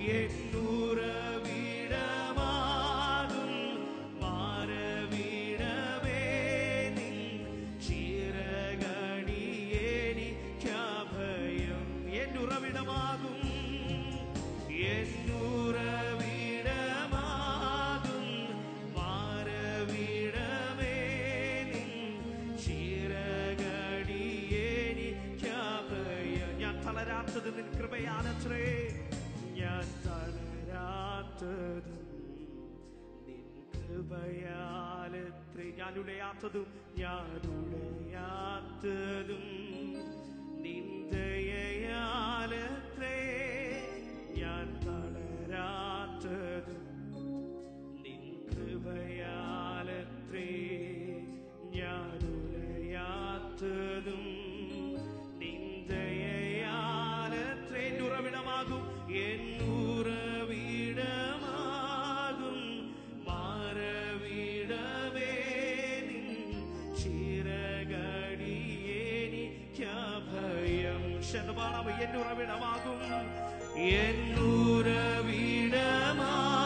എന്നുറവിടമാകും മാറവിടവേ നിൻ ചിറകടിയേനിക്കഭയം എന്നുറവിടമാകും എന്നുറവിടമാകും മാറവിടവേ നിൻ ചിറകടിയേനിക്കഭയം ഞാൻ തളരാത്തത് നിൻ കൃപയാണത്രേ ഞാൻ തളരാത്തതും നിൻ കൃപയാലത്രേ ഞാൻ ഉടയാത്തതും ഞാൻ ഉടയാത്തതും നിൻ ദയയാലത്രേ ഞാൻ തളരാത്തതും നിൻ കൃപയാലത്രേ ഞാൻ ഉലയാത്തതും നിൻ ദയയാലത്രേ എന്റെ ഉറവിടമാകും എന്നുറവിടമാകും മാറവിടവേ നിൻ ചിറകടിയേനിക്കഭയം ശതമാനം എന്നുറവിടമാകും എന്നുറവിടമാകും